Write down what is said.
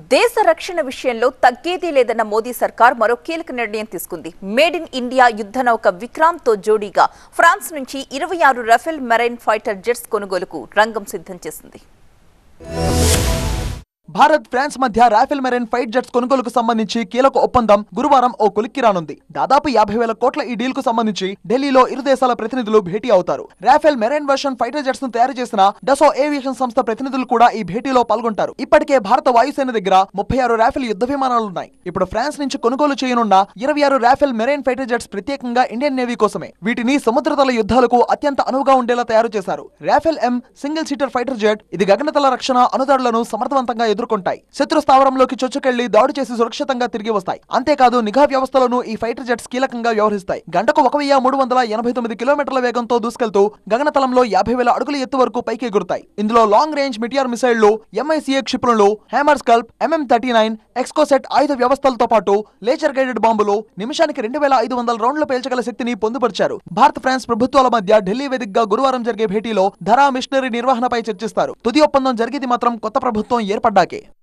దేశ రక్షణ విషయంలో తగ్గేదీ లేదన్న మోదీ సర్కార్ మరో కీలక నిర్ణయం తీసుకుంది మేడ్ ఇన్ ఇండియా యుద్ధ నౌక విక్రాంత్ తో జోడీగా ఫ్రాన్స్ నుంచి ఇరవై ఆరు రఫేల్ మెరైన్ ఫైటర్ జెట్స్ కొనుగోలుకు రంగం సిద్ధం చేసింది భారత్ ఫ్రాన్స్ మధ్య రాఫెల్ మెరైన్ ఫైట్ జెట్స్ కొనుగోలుకు సంబంధించి కీలక ఒప్పందం గురువారం ఓ కొలిక్కి రానుంది దాదాపు యాభై వేల కోట్ల ఈ డీల్ కు సంబంధించి ఢిల్లీలో ఇరు దేశాల ప్రతినిధులు భేటీ అవుతారు Rafale marine version fighter jets ను తయారు చేసిన డసో ఏవియేషన్ సంస్థ ప్రతినిధులు కూడా ఈ భేటీలో పాల్గొంటారు ఇప్పటికే భారత వాయుసేన దగ్గర ముప్పై ఆరు రాఫెల్ యుద్ధ విమానాలున్నాయి ఇప్పుడు ఫ్రాన్స్ నుంచి కొనుగోలు చేయనున్న ఇరవై ఆరు రాఫెల్ మెరైన్ ఫైటర్ జెట్స్ ప్రత్యేకంగా ఇండియన్ నేవీ కోసమే వీటిని సముద్రతల యుద్ధాలకు అత్యంత అనువుగా ఉండేలా తయారు చేశారు Rafale M single seater fighter jet ఇది గగనతల రక్షణ అనుదాడులను సమర్థవంతంగా ఎదుర్కొంటాయి శత్రు స్థావరంలోకి చొచ్చుకెళ్లి దాడి చేసి సురక్షితంగా తిరిగి వస్తాయి అంతేకాదు నిఘా వ్యవస్థలను ఈ ఫైటర్ జెట్స్ కీలకంగా వ్యవహరిస్తాయి గంటకు ఒక వెయ్యి మూడు వందల ఎనభై తొమ్మిది కిలోమీటర్ల వేగంతో దూసుకెళ్తూ గగనతలంలో యాభై వేల అడుగుల ఎత్తు వరకు పైకి ఎగురుతాయి ఇందులో లాంగ్ రేంజ్ మిటియార్ మిసైళ్లు ఎంఐసిఏ క్షిపణులు Hammer SCALP MM thirty nine Exocet ఆయుధ వ్యవస్థలతో పాటు లేజర్ గైడెడ్ బాంబులు నిమిషానికి రెండు వేల ఐదు వందల రౌండ్లు పేల్చగల శక్తిని పొందుపరిచారు భారత్ ఫ్రాన్స్ ప్రభుత్వాల మధ్య ఢిల్లీ వేదికగా గురువారం జరిగే భేటీలో ధరా మిషనరీ నిర్వహణపై చర్చిస్తారు తుది ఒప్పందం జరిగేది మాత్రం కొత్త ప్రభుత్వం ఏర్పడ్డాకే